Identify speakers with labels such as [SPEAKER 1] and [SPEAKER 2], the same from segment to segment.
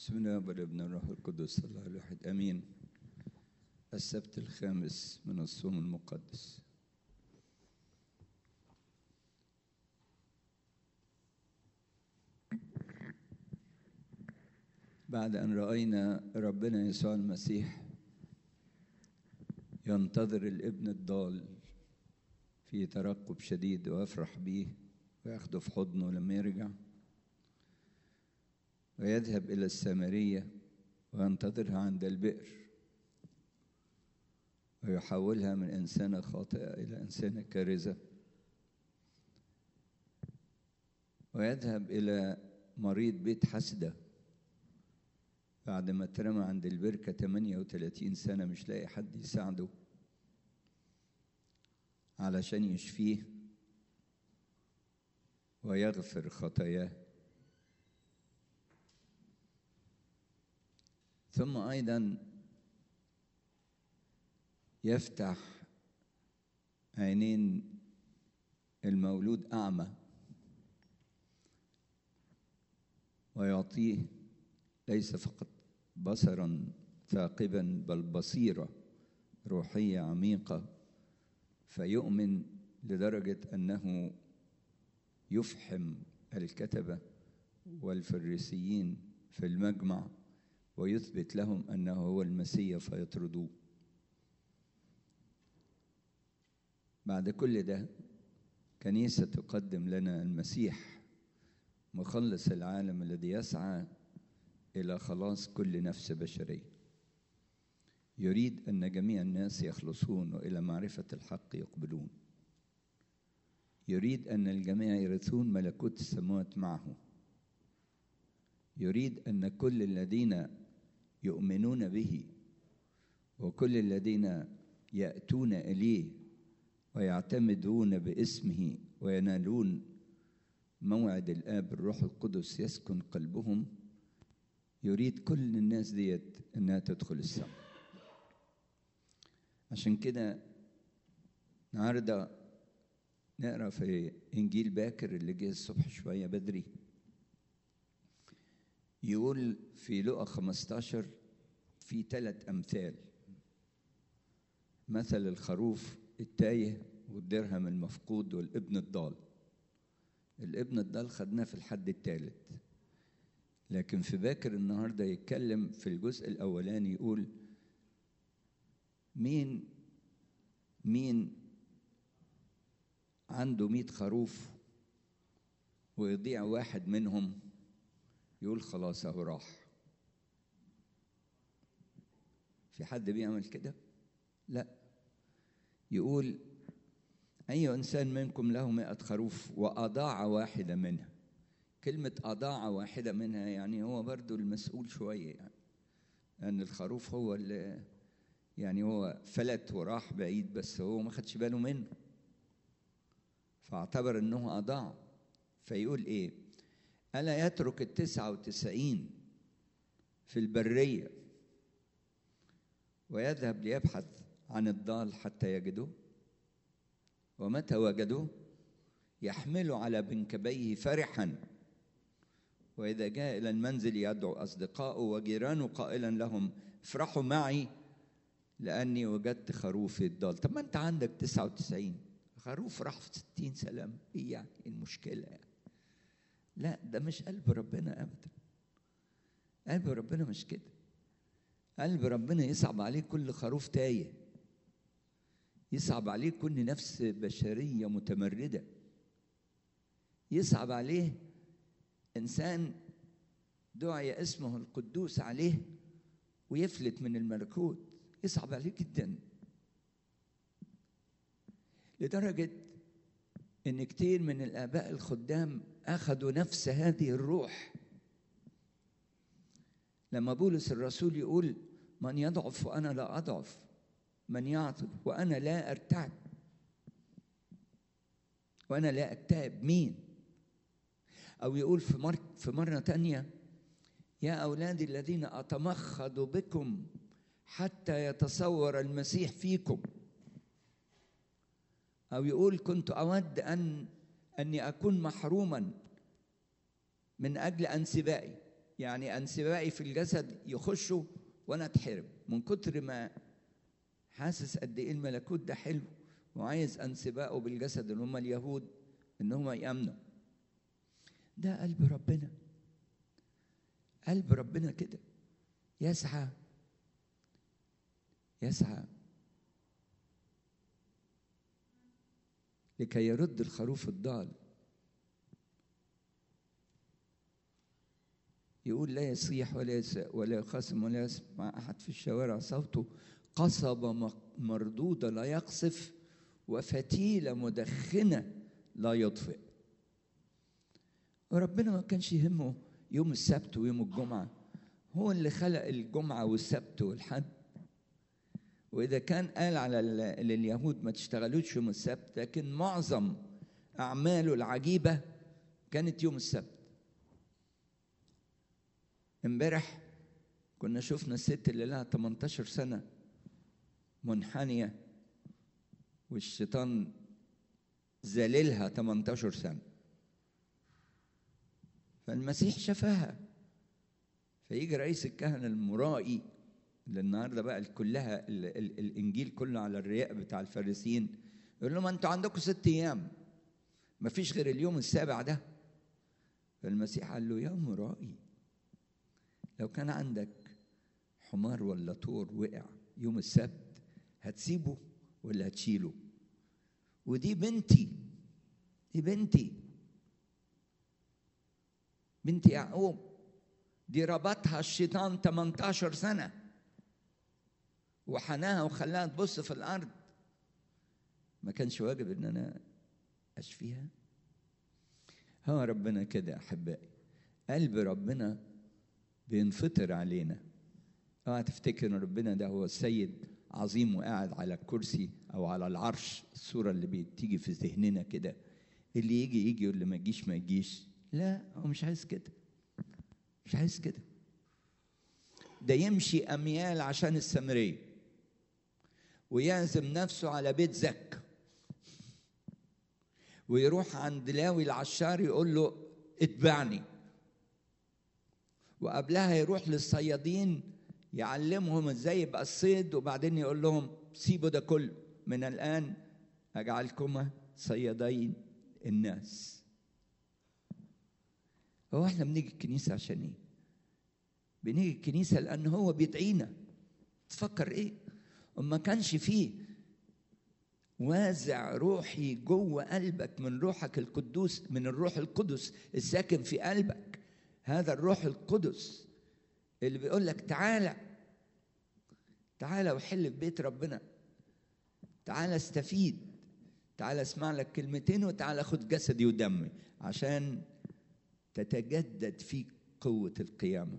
[SPEAKER 1] بسم الله والابن الروح القدس الله الواحد امين السبت الخامس من الصوم المقدس بعد ان راينا ربنا يسوع المسيح ينتظر الابن الضال في ترقب شديد ويفرح به وياخده في حضنه لما يرجع ويذهب إلى السامرية وينتظرها عند البئر ويحولها من إنسانة خاطئة إلى إنسانة كارثة ويذهب إلى مريض بيت حسدة بعد ما اترمى عند البركة 38 سنة مش لاقي حد يساعده علشان يشفيه ويغفر خطاياه ثم ايضا يفتح عينين المولود اعمى ويعطيه ليس فقط بصرا ثاقبا بل بصيره روحيه عميقه فيؤمن لدرجه انه يفحم الكتبه والفريسيين في المجمع ويثبت لهم انه هو المسيح فيطردوه بعد كل ده كنيسه تقدم لنا المسيح مخلص العالم الذي يسعى الى خلاص كل نفس بشريه يريد ان جميع الناس يخلصون والى معرفه الحق يقبلون يريد ان الجميع يرثون ملكوت السماوات معه يريد ان كل الذين يؤمنون به وكل الذين ياتون اليه ويعتمدون باسمه وينالون موعد الاب الروح القدس يسكن قلبهم يريد كل الناس ديت انها تدخل السماء عشان كده النهارده نقرا في انجيل باكر اللي جه الصبح شويه بدري يقول في لقا 15 في ثلاث أمثال مثل الخروف التايه والدرهم المفقود والابن الضال الابن الضال خدناه في الحد الثالث لكن في باكر النهارده يتكلم في الجزء الأولاني يقول مين مين عنده مئة خروف ويضيع واحد منهم يقول خلاص اهو راح في حد بيعمل كده لا يقول أي إنسان منكم له مئة خروف وأضاع واحدة منها كلمة أضاع واحدة منها يعني هو برضو المسؤول شوية يعني لأن الخروف هو اللي يعني هو فلت وراح بعيد بس هو ما خدش باله منه فاعتبر أنه أضاع فيقول إيه ألا يترك التسعة وتسعين في البرية ويذهب ليبحث عن الضال حتى يجده ومتى وجدوه يحمله على بنكبيه فرحا وإذا جاء إلى المنزل يدعو أصدقائه وجيرانه قائلا لهم افرحوا معي لأني وجدت خروفي الضال طب ما أنت عندك تسعة وتسعين خروف راح في ستين سلام إيه يعني المشكلة يعني لا ده مش قلب ربنا ابدا قلب ربنا مش كده قلب ربنا يصعب عليه كل خروف تايه يصعب عليه كل نفس بشريه متمرده يصعب عليه انسان دعي اسمه القدوس عليه ويفلت من الملكوت يصعب عليه جدا لدرجه ان كتير من الاباء الخدام اخذوا نفس هذه الروح لما بولس الرسول يقول من يضعف وانا لا اضعف من يعطل وانا لا ارتعب وانا لا اكتئب مين او يقول في مر في مره تانية يا اولادي الذين اتمخض بكم حتى يتصور المسيح فيكم أو يقول كنت أود أن أني أكون محروما من أجل أنسبائي يعني انسبائي في الجسد يخشوا وانا اتحرم من كتر ما حاسس قد ايه الملكوت ده حلو وعايز انسبائه بالجسد اللي هم اليهود ان هم يامنوا ده قلب ربنا قلب ربنا كده يسعى يسعى لكي يرد الخروف الضال يقول لا يصيح ولا يس ولا يخاصم ولا يسمع احد في الشوارع صوته قصبة مردودة لا يقصف وفتيلة مدخنة لا يطفئ وربنا ما كانش يهمه يوم السبت ويوم الجمعة هو اللي خلق الجمعة والسبت والحد وإذا كان قال على لليهود ما تشتغلوش يوم السبت لكن معظم أعماله العجيبة كانت يوم السبت امبارح كنا شفنا الست اللي لها 18 سنة منحنية والشيطان ذللها 18 سنة فالمسيح شفاها فيجي رئيس الكهنة المرائي اللي النهارده بقى كلها ال ال الانجيل كله على الرياء بتاع الفارسيين يقول لهم انتوا عندكم ست ايام ما فيش غير اليوم السابع ده فالمسيح قال له يا مرائي لو كان عندك حمار ولا طور وقع يوم السبت هتسيبه ولا هتشيله ودي بنتي دي بنتي بنت يعقوب دي ربطها الشيطان 18 سنة وحناها وخلاها تبص في الأرض ما كانش واجب إن أنا أشفيها هو ربنا كده أحبائي قلب ربنا بينفطر علينا اوعى تفتكر ان ربنا ده هو السيد عظيم وقاعد على الكرسي او على العرش الصوره اللي بتيجي في ذهننا كده اللي يجي يجي واللي ما يجيش ما يجيش لا هو مش عايز كده مش عايز كده ده يمشي اميال عشان السامريه ويعزم نفسه على بيت زك ويروح عند لاوي العشار يقول له اتبعني وقبلها يروح للصيادين يعلمهم ازاي يبقى الصيد وبعدين يقول لهم سيبوا ده كله من الان اجعلكما صيادين الناس هو احنا بنيجي الكنيسه عشان ايه بنيجي الكنيسه لان هو بيدعينا تفكر ايه وما كانش فيه وازع روحي جوه قلبك من روحك القدوس من الروح القدس الساكن في قلبك هذا الروح القدس اللي بيقول لك تعالى تعالى وحل في بيت ربنا تعالى استفيد تعالى اسمع لك كلمتين وتعالى خد جسدي ودمي عشان تتجدد فيك قوة القيامة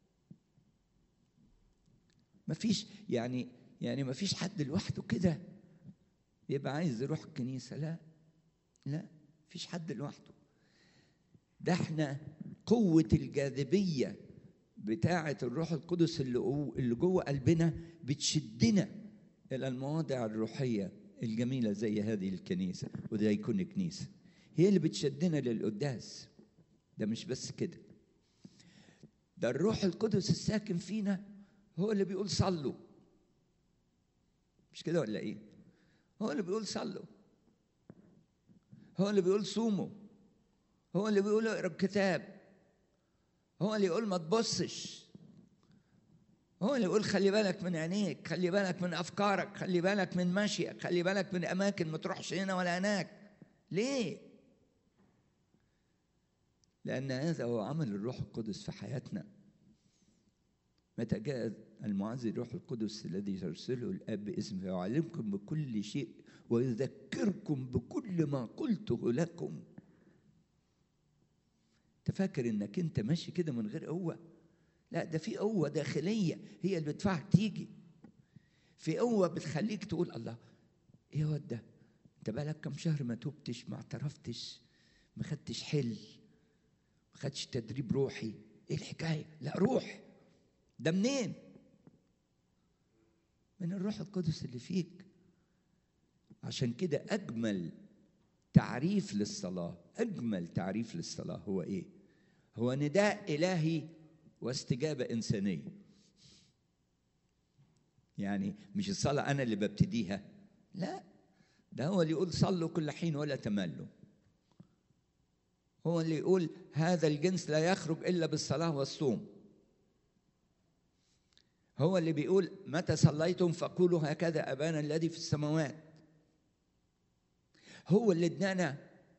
[SPEAKER 1] مفيش يعني يعني مفيش حد لوحده كده يبقى عايز يروح الكنيسة لا لا مفيش حد لوحده ده احنا قوة الجاذبية بتاعة الروح القدس اللي اللي جوه قلبنا بتشدنا إلى المواضع الروحية الجميلة زي هذه الكنيسة وده يكون كنيسة هي اللي بتشدنا للقداس ده مش بس كده ده الروح القدس الساكن فينا هو اللي بيقول صلوا مش كده ولا ايه هو اللي بيقول صلوا هو اللي بيقول صوموا هو اللي بيقول اقرا الكتاب هو اللي يقول ما تبصش هو اللي يقول خلي بالك من عينيك خلي بالك من افكارك خلي بالك من مشيك خلي بالك من اماكن ما تروحش هنا ولا هناك ليه لان هذا هو عمل الروح القدس في حياتنا متى جاء المعزي الروح القدس الذي يرسله الاب باسمه يعلمكم بكل شيء ويذكركم بكل ما قلته لكم تفكر انك انت ماشي كده من غير قوه لا ده في قوه داخليه هي اللي بتدفعك تيجي في قوه بتخليك تقول الله ايه هو ده انت بقالك كام شهر ما توبتش ما اعترفتش ما خدتش حل ما خدتش تدريب روحي ايه الحكايه لا روح ده منين من الروح القدس اللي فيك عشان كده اجمل تعريف للصلاه اجمل تعريف للصلاه هو ايه هو نداء الهي واستجابة إنسانية يعني مش الصلاة أنا اللي ببتديها لا ده هو اللي يقول صلوا كل حين ولا تملوا هو اللي يقول هذا الجنس لا يخرج إلا بالصلاة والصوم هو اللي بيقول متى صليتم فقولوا هكذا أبانا الذي في السماوات هو اللي ادانا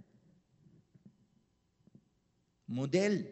[SPEAKER 1] موديل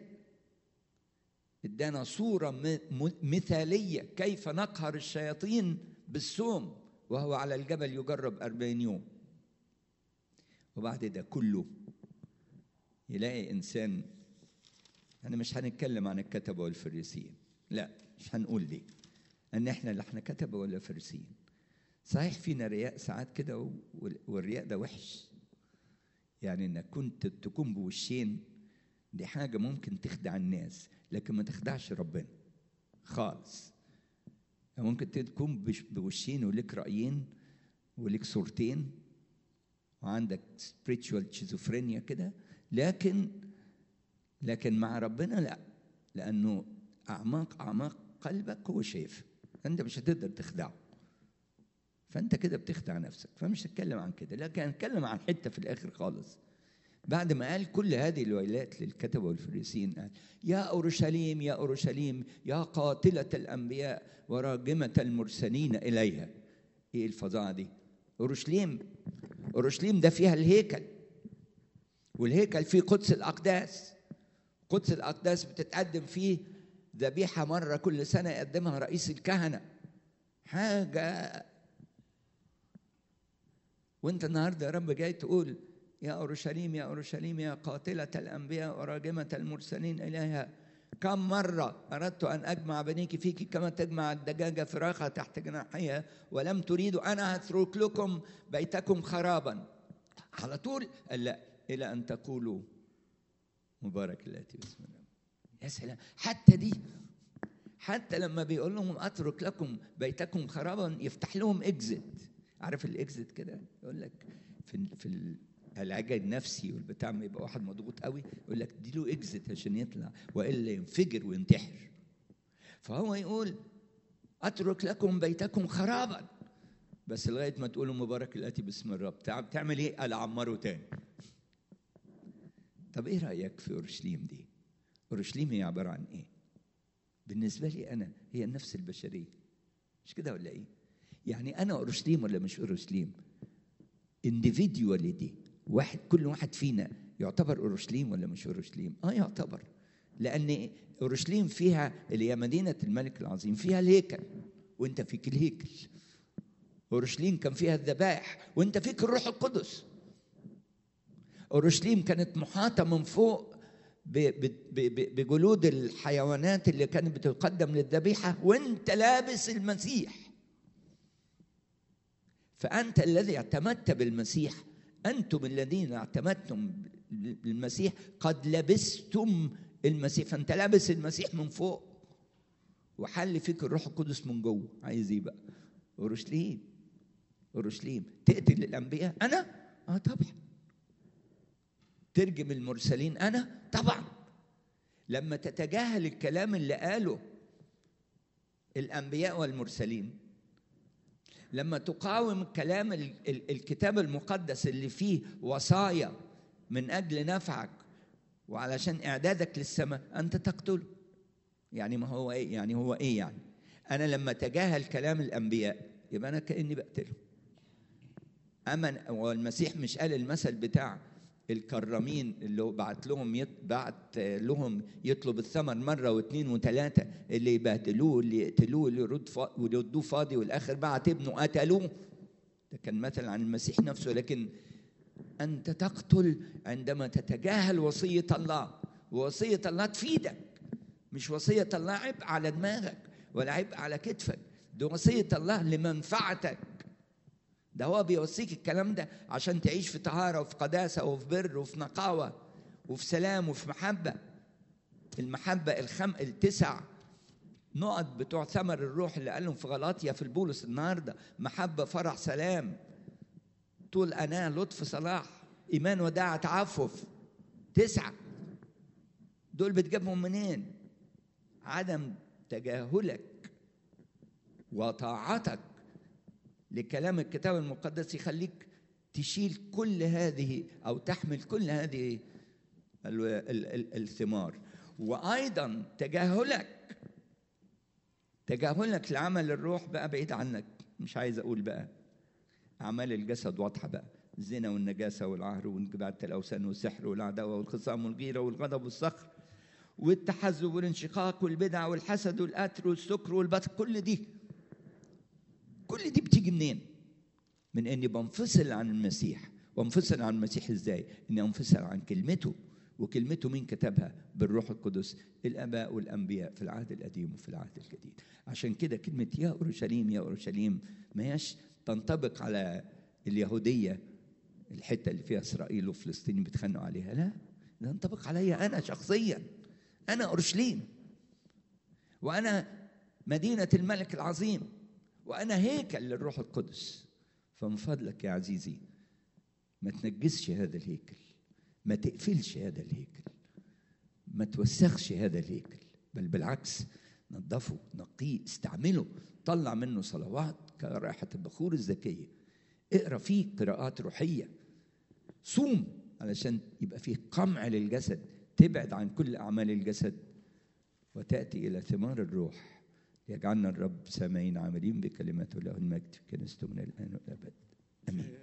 [SPEAKER 1] ادانا صورة مثالية كيف نقهر الشياطين بالصوم وهو على الجبل يجرب أربعين يوم وبعد ده كله يلاقي إنسان أنا مش هنتكلم عن الكتبة والفريسيين لا مش هنقول ليه أن إحنا لا إحنا كتبة ولا فريسيين صحيح فينا رياء ساعات كده والرياء ده وحش يعني انك كنت تكون بوشين دي حاجه ممكن تخدع الناس لكن ما تخدعش ربنا خالص ممكن تكون بوشين ولك رايين ولك صورتين وعندك spiritual schizophrenia كده لكن لكن مع ربنا لا لانه اعماق اعماق قلبك هو شايف انت مش هتقدر تخدعه فانت كده بتخدع نفسك فمش هتكلم عن كده لكن هنتكلم عن حته في الاخر خالص بعد ما قال كل هذه الويلات للكتبه والفريسيين قال يا اورشليم يا اورشليم يا قاتله الانبياء وراجمه المرسلين اليها ايه الفظاعه دي اورشليم اورشليم ده فيها الهيكل والهيكل فيه قدس الاقداس قدس الاقداس بتتقدم فيه ذبيحه مره كل سنه يقدمها رئيس الكهنه حاجه وانت النهارده يا رب جاي تقول يا اورشليم يا اورشليم يا قاتله الانبياء وراجمه المرسلين اليها كم مرة أردت أن أجمع بنيك فيك كما تجمع الدجاجة فراخها تحت جناحها ولم تريدوا أنا أترك لكم بيتكم خرابا على طول قال لا إلى أن تقولوا مبارك الآتي بسم الله يا سلام حتى دي حتى لما بيقول لهم أترك لكم بيتكم خرابا يفتح لهم إكزيت عارف الاكزيت كده يقول لك في في العلاج النفسي والبتاع ما يبقى واحد مضغوط قوي يقول لك دي له اكزيت عشان يطلع والا ينفجر وينتحر فهو يقول اترك لكم بيتكم خرابا بس لغايه ما تقولوا مبارك الاتي باسم الرب تعمل ايه؟ قال عمره تاني طب ايه رايك في اورشليم دي؟ اورشليم هي عباره عن ايه؟ بالنسبه لي انا هي النفس البشريه مش كده ولا ايه؟ يعني انا اورشليم ولا مش اورشليم انديفيديوالي دي واحد كل واحد فينا يعتبر اورشليم ولا مش اورشليم اه يعتبر لان اورشليم فيها اللي هي مدينه الملك العظيم فيها الهيكل وانت فيك الهيكل اورشليم كان فيها الذبائح وانت فيك الروح القدس اورشليم كانت محاطه من فوق بجلود الحيوانات اللي كانت بتقدم للذبيحه وانت لابس المسيح فأنت الذي اعتمدت بالمسيح أنتم الذين اعتمدتم بالمسيح قد لبستم المسيح فأنت لابس المسيح من فوق وحل فيك الروح القدس من جوه عايز ايه بقى؟ اورشليم اورشليم تقتل الانبياء انا؟ اه طبعا ترجم المرسلين انا؟ طبعا لما تتجاهل الكلام اللي قاله الانبياء والمرسلين لما تقاوم كلام الكتاب المقدس اللي فيه وصايا من اجل نفعك وعلشان اعدادك للسماء انت تقتله يعني ما هو ايه يعني هو ايه يعني انا لما تجاهل كلام الانبياء يبقى انا كاني بقتله اما والمسيح مش قال المثل بتاع الكرامين اللي هو بعت لهم يط... بعت لهم يطلب الثمر مره واثنين وثلاثه اللي يبهدلوه اللي يقتلوه اللي يرد ف... ويردوه فاضي والاخر بعت ابنه قتلوه ده كان مثل عن المسيح نفسه لكن انت تقتل عندما تتجاهل وصيه الله ووصيه الله تفيدك مش وصيه الله عبء على دماغك ولا عبء على كتفك ده وصيه الله لمنفعتك ده هو بيوصيك الكلام ده عشان تعيش في طهارة وفي قداسة وفي بر وفي نقاوة وفي سلام وفي محبة المحبة الخم التسع نقط بتوع ثمر الروح اللي قالهم في غلاطيا في البولس النهاردة محبة فرح سلام طول أناة لطف صلاح إيمان وداعة تعفف تسعة دول بتجيبهم منين عدم تجاهلك وطاعتك لكلام الكتاب المقدس يخليك تشيل كل هذه او تحمل كل هذه ال- ال- ال- الثمار وايضا تجاهلك تجاهلك لعمل الروح بقى بعيد عنك مش عايز اقول بقى اعمال الجسد واضحه بقى الزنا والنجاسه والعهر وانقباض الاوثان والسحر والعداوه والخصام والغيره والغضب والصخر والتحزب والانشقاق والبدع والحسد والقتل والسكر والبطر كل دي كل دي بتيجي منين؟ من اني بنفصل عن المسيح وانفصل عن المسيح ازاي؟ اني انفصل عن كلمته وكلمته مين كتبها؟ بالروح القدس الاباء والانبياء في العهد القديم وفي العهد الجديد عشان كده كلمه يا اورشليم يا اورشليم ما هياش تنطبق على اليهوديه الحته اللي فيها اسرائيل وفلسطين بيتخانقوا عليها لا ده ينطبق عليا انا شخصيا انا اورشليم وانا مدينه الملك العظيم وانا هيكل للروح القدس فمن فضلك يا عزيزي ما تنجسش هذا الهيكل ما تقفلش هذا الهيكل ما توسخش هذا الهيكل بل بالعكس نظفه نقيه استعمله طلع منه صلوات كرائحة البخور الزكية اقرا فيه قراءات روحية صوم علشان يبقى فيه قمع للجسد تبعد عن كل أعمال الجسد وتأتي إلى ثمار الروح يجعلنا الرب سامعين عاملين بكلمته له المجد في كنيسته من الآن والأبد آمين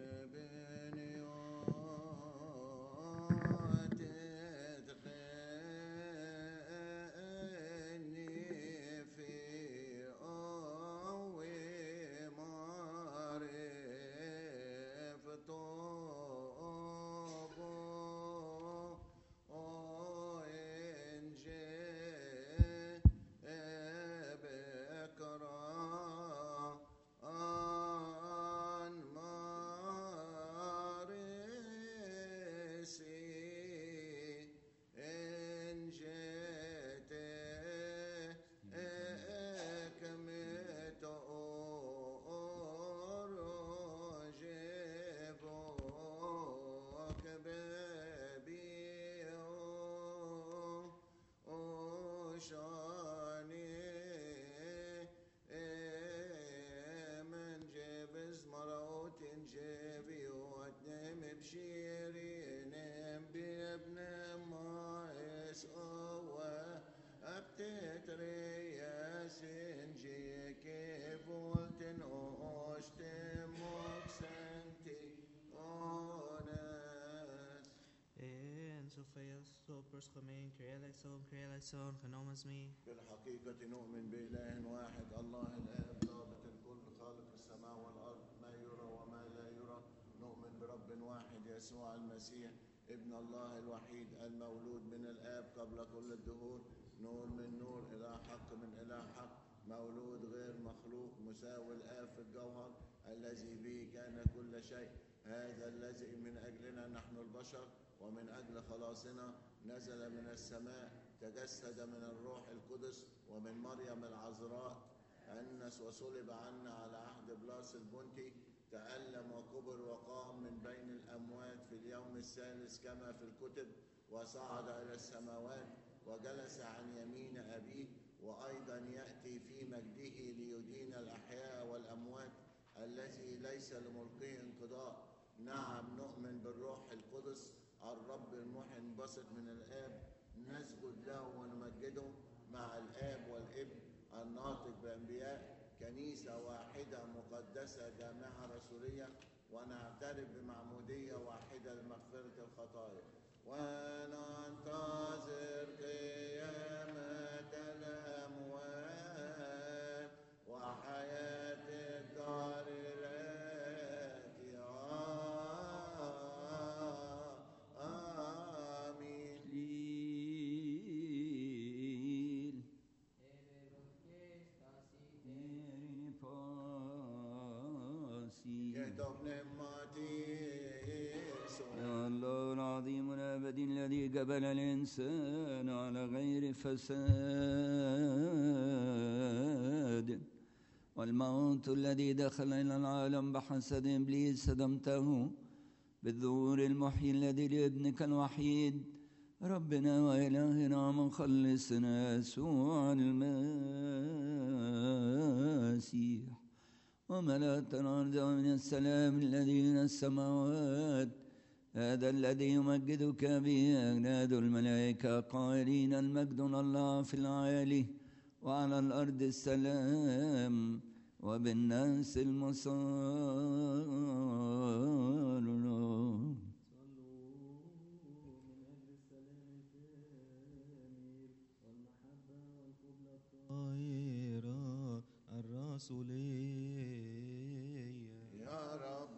[SPEAKER 2] En Sofia Stoppers Gemeen, Crealecton, Crealecton, genomen me.
[SPEAKER 3] بالحقيقة نؤمن بإله واحد الله الآب ضابط الكل خالق السماء والأرض ما يرى وما لا يرى نؤمن برب واحد يسوع المسيح ابن الله الوحيد المولود من الآب قبل كل الدهور نور من نور إلى حق من إله حق مولود غير مخلوق مساوي الآب في الجوهر الذي به كان كل شيء هذا الذي من أجلنا نحن البشر ومن أجل خلاصنا نزل من السماء تجسد من الروح القدس ومن مريم العذراء أنس وصلب عنا على عهد بلاس البنطي تألم وكبر وقام من بين الأموات في اليوم الثالث كما في الكتب وصعد إلى السماوات وجلس عن يمين أبيه وأيضا يأتي في مجده ليدين الأحياء والأموات الذي ليس لملكه انقضاء نعم نؤمن بالروح القدس الرب المحي انبسط من الآب نسجد له ونمجده مع الآب والابن الناطق بأنبياء كنيسة واحدة مقدسة جامعة رسولية ونعترف بمعمودية واحدة لمغفرة الخطايا وننتظر قيامة الأموات وحياة الدار الآتية آمين
[SPEAKER 1] Lil. Eri fasi.
[SPEAKER 3] يهدف نعمتي يسوع
[SPEAKER 1] يا الله العظيم الأبدي الذي قبل الإنسان على غير فساد والموت الذي دخل إلى العالم بحسد إبليس صدمته بالظهور المحيي الذي لابنك الوحيد ربنا وإلهنا مخلصنا يسوع المسيح وملأت الأرض من السلام الذي من السماوات هذا الذي يمجدك به أجناد الملائكة قائلين المجد الله في العالي وعلى الأرض السلام وبالناس المسار
[SPEAKER 2] الطاهرة الرسولية
[SPEAKER 3] يا رب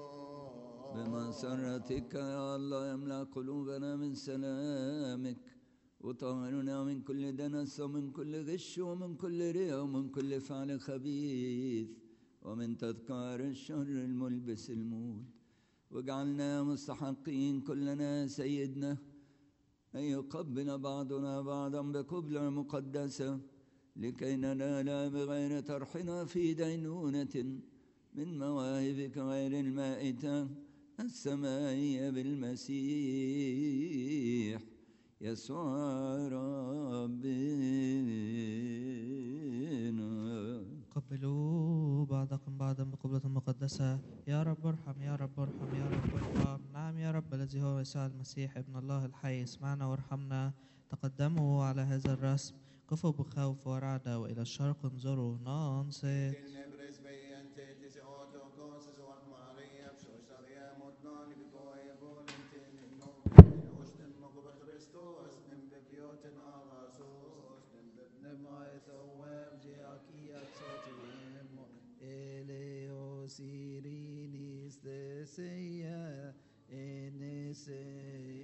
[SPEAKER 1] بمسرتك يا الله يملأ قلوبنا من سلامك وطهرنا من كل دنس ومن كل غش ومن كل رياء ومن كل فعل خبيث ومن تذكار الشر الملبس الموت واجعلنا مستحقين كلنا سيدنا أن يقبل بعضنا بعضا بقبلة مقدسة لكي ننال بغير طرحنا في دينونة من مواهبك غير المائتة السمائية بالمسيح يسوع ربنا
[SPEAKER 2] قبلوا بعضكم بعضا بقبلة مقدسة يا رب ارحم يا رب ارحم يا رب ارحم نعم يا رب الذي هو يسوع المسيح ابن الله الحي اسمعنا وارحمنا تقدموا على هذا الرسم قفوا بخوف ورعدة وإلى الشرق انظروا نانسيت
[SPEAKER 3] Nebres bejente tis auto cosas wat Maria psosaria motnani bikoye volentin nomen ostem mogo be Christos nem be bioten agasos nem be bnemai thawab jiakia tsotim Eleos irinis deseia enese